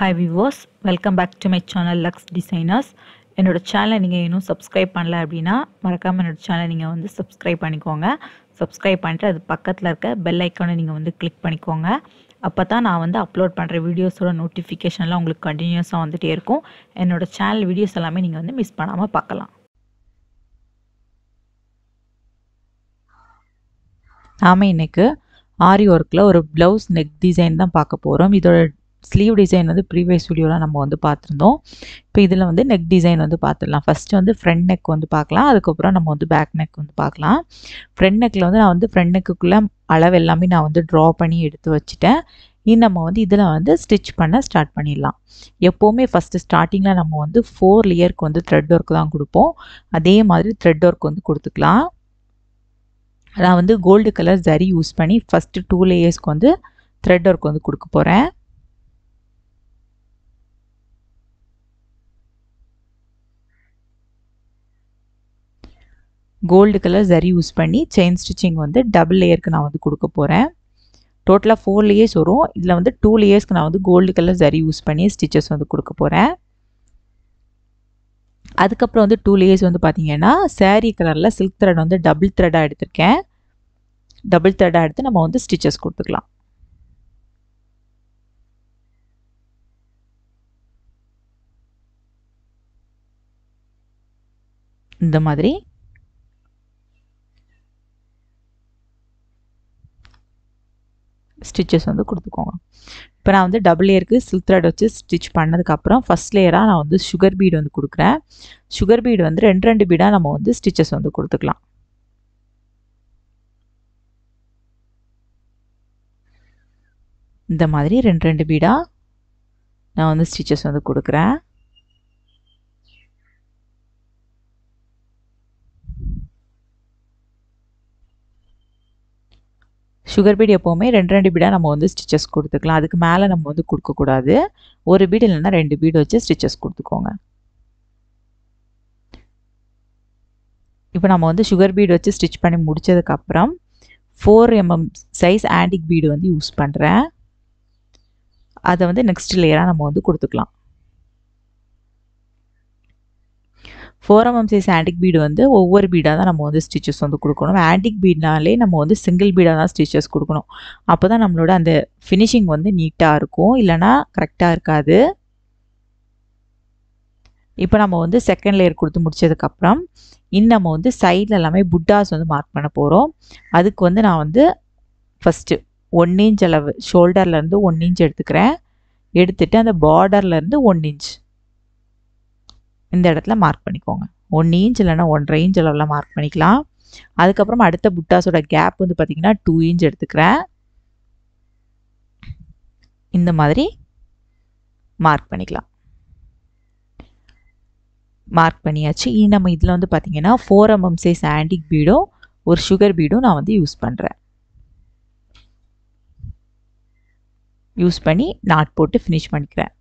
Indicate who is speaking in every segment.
Speaker 1: hi viewers welcome back to my channel lux designers என்னோட சேனலை நீங்கள் இன்னும் சப்ஸ்கிரைப் பண்ணல அப்படின்னா மறக்காமல் என்னோட சேனலை நீங்கள் வந்து சப்ஸ்கிரைப் பண்ணிக்கோங்க சப்ஸ்கிரைப் பண்ணிட்டு அது பக்கத்தில் இருக்க பெல் ஐக்கானை நீங்கள் வந்து கிளிக் பண்ணிக்கோங்க அப்போ தான் நான் வந்து அப்லோட் பண்ணுற வீடியோஸோட நோட்டிஃபிகேஷன்லாம் உங்களுக்கு கண்டினியூஸாக வந்துகிட்டே இருக்கும் என்னோட சேனல் வீடியோஸ் எல்லாமே நீங்கள் வந்து மிஸ் பண்ணாமல் பார்க்கலாம் நாம் இன்றைக்கு ஆரி ஒர்க்கில் ஒரு ப்ளவுஸ் நெக் டிசைன் தான் பார்க்க போகிறோம் இதோட ஸ்லீவ் டிசைன் வந்து ப்ரீவியஸ் வீடியோலாம் நம்ம வந்து பார்த்துருந்தோம் இப்போ இதில் வந்து நெக் டிசைன் வந்து பார்த்துடலாம் ஃபஸ்ட்டு வந்து ஃப்ரண்ட் நெக் வந்து பார்க்கலாம் அதுக்கப்புறம் நம்ம வந்து பேக் நெக் வந்து பார்க்கலாம் ஃப்ரண்ட் நெக்கில் வந்து நான் வந்து ஃப்ரண்ட் நெக்குக்குள்ளே அளவு எல்லாமே நான் வந்து ட்ரா பண்ணி எடுத்து வச்சுட்டேன் இனி நம்ம வந்து இதில் வந்து ஸ்டிச் பண்ண ஸ்டார்ட் பண்ணிடலாம் எப்போவுமே ஃபஸ்ட்டு ஸ்டார்டிங்கில் நம்ம வந்து ஃபோர் லேயருக்கு வந்து த்ரெட் ஒர்க் தான் கொடுப்போம் அதே மாதிரி த்ரெட் ஒர்க் வந்து கொடுத்துக்கலாம் நான் வந்து கோல்டு கலர் ஜரி யூஸ் பண்ணி ஃபஸ்ட்டு டூ லேயர்ஸ்க்கு வந்து த்ரெட் ஒர்க் வந்து கொடுக்க போகிறேன் கோல்டு கலர் ஜரி யூஸ் பண்ணி செயின் ஸ்டிச்சிங் வந்து டபுள் லேயருக்கு நான் வந்து கொடுக்க போகிறேன் டோட்டலாக ஃபோர் லேயர்ஸ் வரும் இதில் வந்து டூ லேயர்ஸ்க்கு நான் வந்து கோல்டு கலர் ஜரி யூஸ் பண்ணி ஸ்டிச்சஸ் வந்து கொடுக்க போகிறேன் அதுக்கப்புறம் வந்து டூ லேயர்ஸ் வந்து பார்த்தீங்கன்னா சேரீ கலரில் சில்க் த்ரெட் வந்து டபுள் த்ரெட்டாக எடுத்திருக்கேன் டபுள் த்ரெட்டாக எடுத்து நம்ம வந்து ஸ்டிச்சஸ் கொடுத்துக்கலாம் இந்த மாதிரி ஸ்டிச்சஸ் வந்து கொடுத்துக்கோங்க இப்போ நான் வந்து டபுள் லேயருக்கு சில்க் த்ரெட் வச்சு ஸ்டிச் பண்ணதுக்கப்புறம் ஃபஸ்ட் லேயராக நான் வந்து சுகர் பீடு வந்து கொடுக்குறேன் சுகர் பீடு வந்து ரெண்டு ரெண்டு பீடாக நம்ம வந்து ஸ்டிச்சஸ் வந்து கொடுத்துக்கலாம் இந்த மாதிரி ரெண்டு ரெண்டு பீடாக நான் வந்து ஸ்டிச்சஸ் வந்து கொடுக்குறேன் சுகர் பீட் எப்போவுமே ரெண்டு ரெண்டு பீடாக நம்ம வந்து ஸ்டிச்சஸ் கொடுத்துக்கலாம் அதுக்கு மேலே நம்ம வந்து கொடுக்கக்கூடாது ஒரு பீடு இல்லைன்னா ரெண்டு பீடு வச்சு ஸ்டிச்சஸ் கொடுத்துக்கோங்க இப்போ நம்ம வந்து சுகர் பீடு வச்சு ஸ்டிச் பண்ணி முடித்ததுக்கப்புறம் four MM size antique bead வந்து யூஸ் பண்ணுறேன் அதை வந்து நெக்ஸ்ட் லேயராக நம்ம வந்து கொடுத்துக்கலாம் four MM size antique bead வந்து ஒவ்வொரு பீடாக தான் நம்ம வந்து ஸ்டிச்சஸ் வந்து கொடுக்கணும் ஆன்டிக் பீட்னாலே நம்ம வந்து சிங்கிள் பீடாக தான் ஸ்டிச்சஸ் கொடுக்கணும் அப்போ தான் நம்மளோட அந்த ஃபினிஷிங் வந்து நீட்டாக இருக்கும் இல்லைனா கரெக்டாக இருக்காது இப்போ நம்ம வந்து செகண்ட் லேயர் கொடுத்து முடிச்சதுக்கப்புறம் இன்னும் நம்ம வந்து சைடில் எல்லாமே புட்டாஸ் வந்து மார்க் பண்ண போகிறோம் அதுக்கு வந்து நான் வந்து ஃபஸ்ட்டு ஒன் இன்ச் அளவு ஷோல்டர்லேருந்து ஒன் இன்ச் எடுத்துக்கிறேன் எடுத்துகிட்டு அந்த பார்டர்லேருந்து ஒன் இன்ச் இந்த இடத்துல மார்க் பண்ணிக்கோங்க ஒன் இன்ச் இல்லைன்னா ஒன்றரை இன்ச் அளவில் மார்க் பண்ணிக்கலாம் அதுக்கப்புறம் அடுத்த புட்டாஸோட கேப் வந்து பார்த்திங்கன்னா டூ இன்ச் எடுத்துக்கிறேன் இந்த மாதிரி மார்க் பண்ணிக்கலாம் மார்க் பண்ணியாச்சு இனி நம்ம இதில் வந்து பார்த்திங்கன்னா ஃபோர் எம்எம் சைஸ் ஆன்டிக் பீடும் ஒரு சுகர் பீடும் நான் வந்து யூஸ் பண்ணுறேன் யூஸ் பண்ணி நாட் போட்டு ஃபினிஷ் பண்ணிக்கிறேன்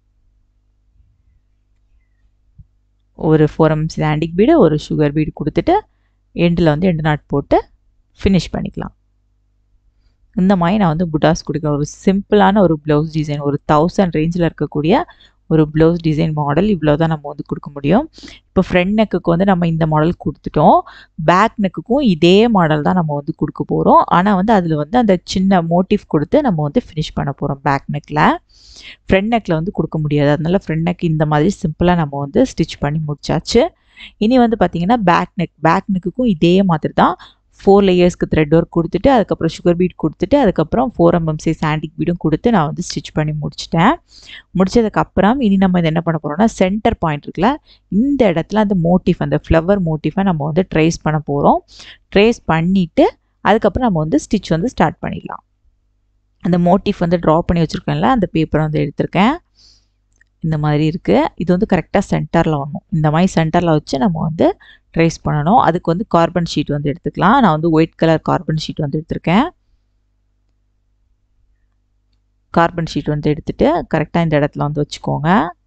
Speaker 1: ஒரு ஃபோர் எம்ஸ் ஆண்டிக் பீடு ஒரு சுகர் பீடு கொடுத்துட்டு எண்டில் வந்து எண்டு நாட் போட்டு ஃபினிஷ் பண்ணிக்கலாம் இந்த மாதிரி நான் வந்து புட்டாஸ் கொடுக்குறேன் ஒரு சிம்பிளான ஒரு ப்ளவுஸ் டிசைன் ஒரு தௌசண்ட் ரேஞ்சில் இருக்கக்கூடிய ஒரு ப்ளவுஸ் டிசைன் மாடல் இவ்வளோ தான் நம்ம வந்து கொடுக்க முடியும் இப்போ ஃப்ரண்ட் நெக்குக்கு வந்து நம்ம இந்த மாடல் கொடுத்துட்டோம் பேக் நெக்குக்கும் இதே மாடல் தான் நம்ம வந்து கொடுக்க போகிறோம் ஆனால் வந்து அதில் வந்து அந்த சின்ன மோட்டிவ் கொடுத்து நம்ம வந்து ஃபினிஷ் பண்ண போகிறோம் பேக் நெக்கில் ஃப்ரண்ட் நெக்கில் வந்து கொடுக்க முடியாது அதனால ஃப்ரண்ட் நெக் இந்த மாதிரி சிம்பிளாக நம்ம வந்து ஸ்டிச் பண்ணி முடிச்சாச்சு இனி வந்து பார்த்திங்கன்னா பேக் நெக் பேக் நெக்குக்கும் இதே மாதிரி தான் ஃபோர் லேயர்ஸ்க்கு த்ரெட் ஒர்க் கொடுத்துட்டு அதுக்கப்புறம் சுகர் பீட் கொடுத்துட்டு அதுக்கப்புறம் ஃபோர் எம்எம் சைஸ் ஆன்டிக் பீடும் கொடுத்து நான் வந்து ஸ்டிச் பண்ணி முடிச்சிட்டேன் முடிச்சதுக்கப்புறம் இனி நம்ம இது என்ன பண்ண போகிறோம்னா சென்டர் பாயிண்ட் இருக்குல்ல இந்த இடத்துல அந்த மோட்டிவ் அந்த ஃப்ளவர் மோட்டிஃபை நம்ம வந்து ட்ரேஸ் பண்ண போகிறோம் ட்ரேஸ் பண்ணிவிட்டு அதுக்கப்புறம் நம்ம வந்து ஸ்டிச் வந்து ஸ்டார்ட் பண்ணிடலாம் அந்த மோட்டிவ் வந்து ட்ரா பண்ணி வச்சுருக்கேன்ல அந்த பேப்பரை வந்து எடுத்திருக்கேன் இந்த மாதிரி இருக்குது இது வந்து கரெக்டாக சென்டரில் வரணும் இந்த மாதிரி சென்டரில் வச்சு நம்ம வந்து ட்ரேஸ் பண்ணணும் அதுக்கு வந்து கார்பன் ஷீட் வந்து எடுத்துக்கலாம் நான் வந்து ஒயிட் கலர் கார்பன் ஷீட் வந்து எடுத்திருக்கேன் கார்பன் ஷீட் வந்து எடுத்துகிட்டு கரெக்டாக இந்த இடத்துல வந்து வச்சுக்கோங்க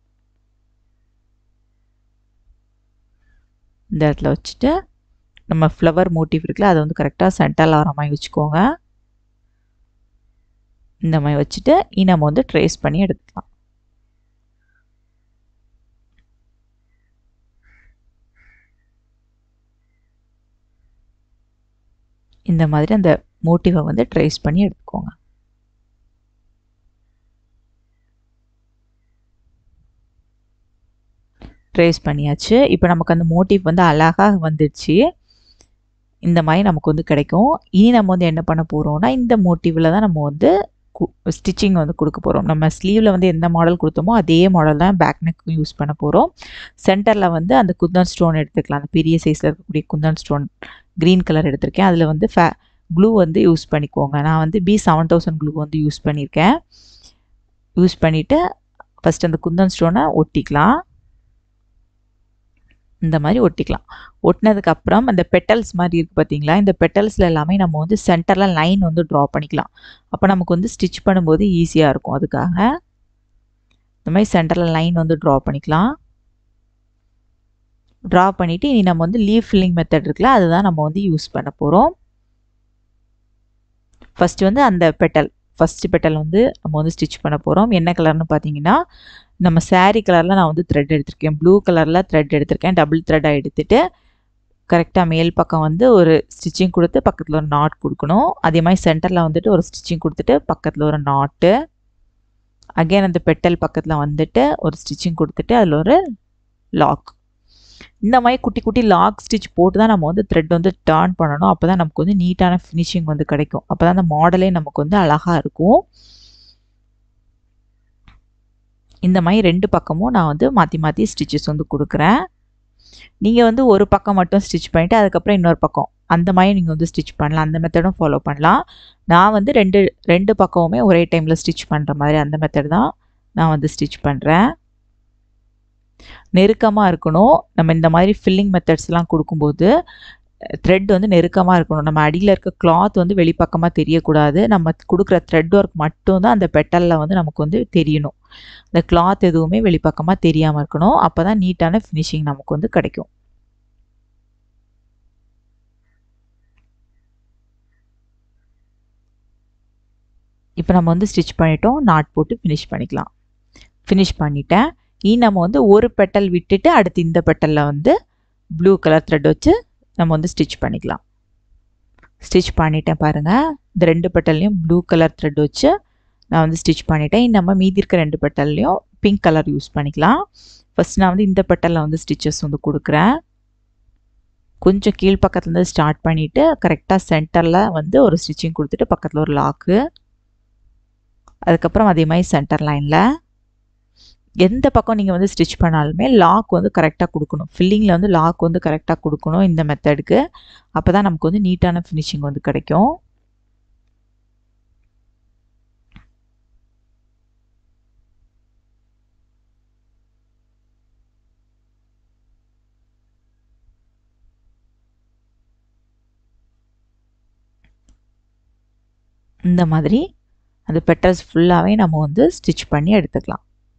Speaker 1: இந்த இடத்துல வச்சுட்டு நம்ம ஃப்ளவர் மோட்டிவ் இருக்குல்ல அதை வந்து கரெக்டாக சென்டரில் வர மாதிரி வச்சுக்கோங்க இந்த மாதிரி வச்சுட்டு இனி நம்ம வந்து ட்ரேஸ் பண்ணி எடுத்துக்கலாம் இந்த மாதிரி அந்த மோட்டிவை வந்து ட்ரேஸ் பண்ணி எடுத்துக்கோங்க ட்ரேஸ் பண்ணியாச்சு இப்போ நமக்கு அந்த மோட்டிவ் வந்து அழகாக வந்துடுச்சு இந்த மாதிரி நமக்கு வந்து கிடைக்கும் இனி நம்ம வந்து என்ன பண்ண போகிறோம்னா இந்த மோட்டிவில் தான் நம்ம வந்து ஸ்டிச்சிங் வந்து கொடுக்க போகிறோம் நம்ம ஸ்லீவில் வந்து எந்த மாடல் கொடுத்தோமோ அதே மாடல் தான் பேக் நெக்கும் யூஸ் பண்ண போகிறோம் சென்டரில் வந்து அந்த குந்தன் ஸ்டோன் எடுத்துக்கலாம் அந்த பெரிய சைஸில் இருக்கக்கூடிய குந்தன் ஸ்டோன் க்ரீன் கலர் எடுத்திருக்கேன் அதில் வந்து ஃபே க்ளூ வந்து யூஸ் பண்ணிக்கோங்க நான் வந்து பி செவன் தௌசண்ட் க்ளூ வந்து யூஸ் பண்ணியிருக்கேன் யூஸ் பண்ணிவிட்டு ஃபஸ்ட் அந்த குந்தன் ஸ்டோனை ஒட்டிக்கலாம் இந்த மாதிரி ஒட்டிக்கலாம் ஒட்டினதுக்கு அப்புறம் அந்த பெட்டல்ஸ் மாதிரி இருக்குது பார்த்தீங்களா இந்த பெட்டல்ஸில் எல்லாமே நம்ம வந்து சென்டரில் லைன் வந்து ட்ரா பண்ணிக்கலாம் அப்போ நமக்கு வந்து ஸ்டிச் பண்ணும்போது ஈஸியாக இருக்கும் அதுக்காக இந்த மாதிரி சென்டரில் லைன் வந்து ட்ரா பண்ணிக்கலாம் ட்ரா பண்ணிவிட்டு இனி நம்ம வந்து லீவ் ஃபில்லிங் மெத்தட் இருக்குல்ல அதுதான் நம்ம வந்து யூஸ் பண்ண போகிறோம் ஃபஸ்ட்டு வந்து அந்த பெட்டல் ஃபஸ்ட்டு பெட்டல் வந்து நம்ம வந்து ஸ்டிச் பண்ண போகிறோம் என்ன கலர்னு பார்த்தீங்கன்னா நம்ம சாரீ கலரில் நான் வந்து த்ரெட் எடுத்திருக்கேன் ப்ளூ கலரில் த்ரெட் எடுத்திருக்கேன் டபுள் த்ரெட்டாக எடுத்துகிட்டு கரெக்டாக மேல் பக்கம் வந்து ஒரு ஸ்டிச்சிங் கொடுத்து பக்கத்தில் ஒரு நாட் கொடுக்கணும் அதே மாதிரி சென்டரில் வந்துட்டு ஒரு ஸ்டிச்சிங் கொடுத்துட்டு பக்கத்தில் ஒரு நாட்டு அகைன் அந்த பெட்டல் பக்கத்தில் வந்துட்டு ஒரு ஸ்டிச்சிங் கொடுத்துட்டு அதில் ஒரு லாக் இந்த மாதிரி குட்டி குட்டி லாக் ஸ்டிச் போட்டு தான் நம்ம வந்து த்ரெட் வந்து டேர்ன் பண்ணணும் அப்போ தான் நமக்கு வந்து நீட்டான ஃபினிஷிங் வந்து கிடைக்கும் அப்போ தான் அந்த மாடலே நமக்கு வந்து அழகாக இருக்கும் இந்த மாதிரி ரெண்டு பக்கமும் நான் வந்து மாற்றி மாற்றி ஸ்டிச்சஸ் வந்து கொடுக்குறேன் நீங்கள் வந்து ஒரு பக்கம் மட்டும் ஸ்டிச் பண்ணிவிட்டு அதுக்கப்புறம் இன்னொரு பக்கம் அந்த மாதிரி நீங்கள் வந்து ஸ்டிச் பண்ணலாம் அந்த மெத்தடும் ஃபாலோ பண்ணலாம் நான் வந்து ரெண்டு ரெண்டு பக்கமுமே ஒரே டைமில் ஸ்டிச் பண்ணுற மாதிரி அந்த மெத்தட் தான் நான் வந்து ஸ்டிச் பண்ணுறேன் நெருக்கமாக இருக்கணும் நம்ம இந்த மாதிரி ஃபில்லிங் மெத்தட்ஸ்லாம் கொடுக்கும்போது த்ரெட் வந்து நெருக்கமாக இருக்கணும் நம்ம அடியில் இருக்க கிளாத் வந்து வெளிப்பக்கமாக தெரியக்கூடாது நம்ம கொடுக்குற த்ரெட் ஒர்க் மட்டும்தான் அந்த பெட்டலில் வந்து நமக்கு வந்து தெரியணும் அந்த கிளாத் எதுவுமே வெளிப்பக்கமாக தெரியாமல் இருக்கணும் அப்போ தான் நீட்டான ஃபினிஷிங் நமக்கு வந்து கிடைக்கும் இப்போ நம்ம வந்து ஸ்டிச் பண்ணிட்டோம் நாட் போட்டு ஃபினிஷ் பண்ணிக்கலாம் ஃபினிஷ் பண்ணிட்டேன் இனி நம்ம வந்து ஒரு பெட்டல் விட்டுட்டு அடுத்து இந்த பெட்டலில் வந்து ப்ளூ கலர் த்ரெட் வச்சு நம்ம வந்து ஸ்டிச் பண்ணிக்கலாம் ஸ்டிச் பண்ணிட்டேன் பாருங்கள் இந்த ரெண்டு பெட்டல்லையும் ப்ளூ கலர் த்ரெட் வச்சு நான் வந்து ஸ்டிச் பண்ணிட்டேன் நம்ம மீதி இருக்க ரெண்டு பெட்டல்லையும் பிங்க் கலர் யூஸ் பண்ணிக்கலாம் ஃபஸ்ட் நான் வந்து இந்த பெட்டலில் வந்து ஸ்டிச்சஸ் வந்து கொடுக்குறேன் கொஞ்சம் கீழ்ப்பக்கத்துலேருந்து ஸ்டார்ட் பண்ணிவிட்டு கரெக்டாக சென்டரில் வந்து ஒரு ஸ்டிச்சிங் கொடுத்துட்டு பக்கத்தில் ஒரு லாக்கு அதுக்கப்புறம் அதே மாதிரி சென்டர் லைனில் எந்த பக்கம் நீங்கள் வந்து ஸ்டிச் பண்ணாலுமே லாக் வந்து கரெக்டாக கொடுக்கணும் ஃபில்லிங்கில் வந்து லாக் வந்து கரெக்டாக கொடுக்கணும் இந்த மெத்தடுக்கு அப்போ தான் நமக்கு வந்து நீட்டான ஃபினிஷிங் வந்து கிடைக்கும் இந்த மாதிரி அந்த பெட்டல்ஸ் ஃபுல்லாகவே நம்ம வந்து ஸ்டிச் பண்ணி எடுத்துக்கலாம்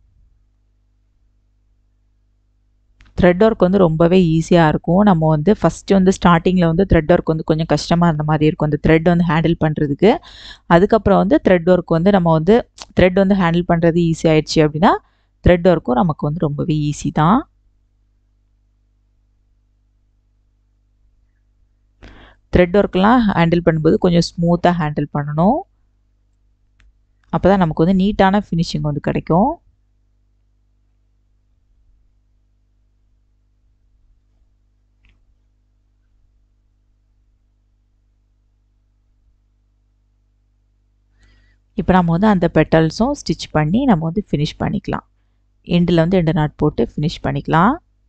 Speaker 1: த்ரெட் ஒர்க் வந்து ரொம்பவே ஈஸியாக இருக்கும் நம்ம வந்து ஃபஸ்ட்டு வந்து ஸ்டார்டிங்கில் வந்து த்ரெட் ஒர்க் வந்து கொஞ்சம் கஷ்டமாக இருந்த மாதிரி இருக்கும் அந்த த்ரெட் வந்து ஹேண்டில் பண்ணுறதுக்கு அதுக்கப்புறம் வந்து த்ரெட் ஒர்க் வந்து நம்ம வந்து த்ரெட் வந்து ஹேண்டில் பண்ணுறது ஈஸி ஆயிடுச்சு அப்படின்னா த்ரெட் ஒர்க்கும் நமக்கு வந்து ரொம்பவே ஈஸி தான் த்ரெட் ஒர்க்லாம் ஹேண்டில் பண்ணும்போது கொஞ்சம் ஸ்மூத்தாக ஹேண்டில் பண்ணணும் அப்போ தான் நமக்கு வந்து நீட்டான ஃபினிஷிங் வந்து கிடைக்கும் இப்போ நம்ம வந்து அந்த பெட்டல்ஸும் ஸ்டிச் பண்ணி நம்ம வந்து ஃபினிஷ் பண்ணிக்கலாம் எண்டில் வந்து எண்டு நாட் போட்டு ஃபினிஷ் பண்ணிக்கலாம்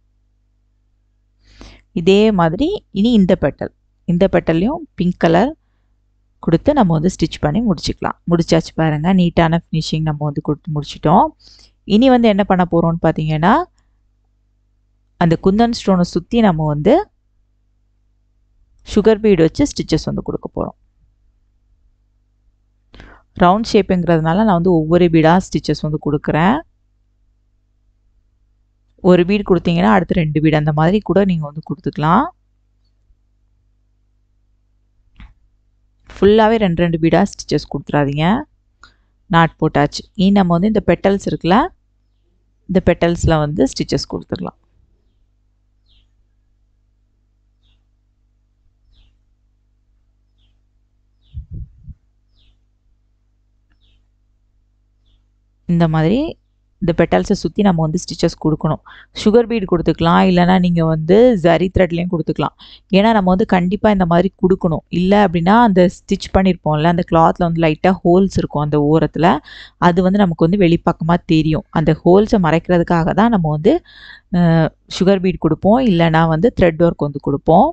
Speaker 1: இதே மாதிரி இனி இந்த பெட்டல் இந்த பெட்டல்லையும் பிங்க் கலர் கொடுத்து நம்ம வந்து ஸ்டிச் பண்ணி முடிச்சுக்கலாம் முடிச்சாச்சு பாருங்கள் நீட்டான ஃபினிஷிங் நம்ம வந்து கொடுத்து முடிச்சிட்டோம் இனி வந்து என்ன பண்ண போகிறோம்னு பார்த்தீங்கன்னா அந்த குந்தன் ஸ்டோனை சுற்றி நம்ம வந்து சுகர் பீடு வச்சு ஸ்டிச்சஸ் வந்து கொடுக்க போகிறோம் ரவுண்ட் ஷேப்புங்கிறதுனால நான் வந்து ஒவ்வொரு பீடாக ஸ்டிச்சஸ் வந்து கொடுக்குறேன் ஒரு பீடு கொடுத்தீங்கன்னா அடுத்து ரெண்டு பீடு அந்த மாதிரி கூட நீங்கள் வந்து கொடுத்துக்கலாம் ஃபுல்லாகவே ரெண்டு ரெண்டு பீடாக ஸ்டிச்சஸ் கொடுத்துறாதீங்க நாட் போட்டாச்சு இனி நம்ம வந்து இந்த பெட்டல்ஸ் இருக்குல்ல இந்த பெட்டல்ஸில் வந்து ஸ்டிச்சஸ் கொடுத்துடலாம் இந்த மாதிரி இந்த பெட்டல்ஸை சுற்றி நம்ம வந்து ஸ்டிச்சஸ் கொடுக்கணும் சுகர் பீட் கொடுத்துக்கலாம் இல்லைனா நீங்கள் வந்து ஜரி த்ரெட்லேயும் கொடுத்துக்கலாம் ஏன்னா நம்ம வந்து கண்டிப்பாக இந்த மாதிரி கொடுக்கணும் இல்லை அப்படின்னா அந்த ஸ்டிச் பண்ணியிருப்போம்ல அந்த கிளாத்தில் வந்து லைட்டாக ஹோல்ஸ் இருக்கும் அந்த ஓரத்தில் அது வந்து நமக்கு வந்து வெளிப்பக்கமாக தெரியும் அந்த ஹோல்ஸை மறைக்கிறதுக்காக தான் நம்ம வந்து சுகர் பீட் கொடுப்போம் இல்லைனா வந்து த்ரெட் ஒர்க் வந்து கொடுப்போம்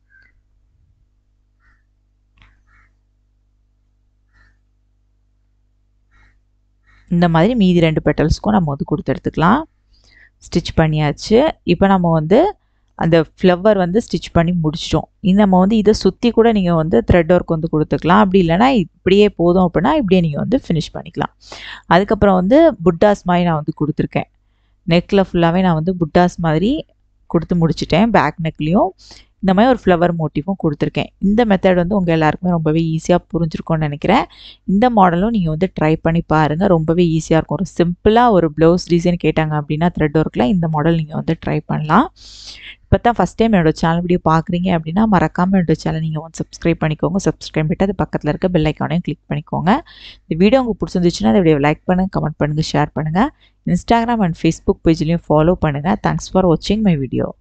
Speaker 1: இந்த மாதிரி மீதி ரெண்டு பெட்டல்ஸ்க்கும் நம்ம வந்து கொடுத்து எடுத்துக்கலாம் ஸ்டிச் பண்ணியாச்சு இப்போ நம்ம வந்து அந்த ஃப்ளவர் வந்து ஸ்டிச் பண்ணி முடிச்சிட்டோம் இந்த நம்ம வந்து இதை சுற்றி கூட நீங்கள் வந்து த்ரெட் ஒர்க் வந்து கொடுத்துக்கலாம் அப்படி இல்லைனா இப்படியே போதும் அப்படின்னா இப்படியே நீங்கள் வந்து ஃபினிஷ் பண்ணிக்கலாம் அதுக்கப்புறம் வந்து புட்டாஸ் மாதிரி நான் வந்து கொடுத்துருக்கேன் நெக்கில் ஃபுல்லாகவே நான் வந்து புட்டாஸ் மாதிரி கொடுத்து முடிச்சிட்டேன் பேக் நெக்லேயும் இந்த மாதிரி ஒரு ஃப்ளவர் மோட்டிவும் கொடுத்துருக்கேன் இந்த மெத்தட் வந்து உங்கள் எல்லாருக்குமே ரொம்பவே ஈஸியாக புரிஞ்சிருக்கும்னு நினைக்கிறேன் இந்த மாடலும் நீங்கள் வந்து ட்ரை பண்ணி பாருங்கள் ரொம்பவே ஈஸியாக இருக்கும் ஒரு சிம்பிளாக ஒரு ப்ளவுஸ் டிசைன் கேட்டாங்க அப்படின்னா த்ரெட் ஒர்க்கில் இந்த மாடல் நீங்கள் வந்து ட்ரை பண்ணலாம் இப்போ தான் ஃபஸ்ட் டைம் என்னோட சேனல் வீடியோ பார்க்குறீங்க அப்படின்னா மறக்காமல் என்னோட சேனல் நீங்கள் வந்து சப்ஸ்கிரைப் பண்ணிக்கோங்க சப்ஸ்கிரைப் பண்ணிட்டு அது பக்கத்தில் இருக்க பெல் ஐக்கானையும் கிளிக் பண்ணிக்கோங்க இந்த வீடியோ உங்களுக்கு பிடிச்சிருந்துச்சுன்னா இந்த வீடியோ லைக் பண்ணுங்கள் கமெண்ட் பண்ணுங்கள் ஷேர் பண்ணுங்கள் இன்ஸ்டாகிராம் அண்ட் ஃபேஸ்புக் பேஜ்லேயும் ஃபாலோ பண்ணுங்கள் தேங்க்ஸ் ஃபார் வாட்சிங் மை வீடியோ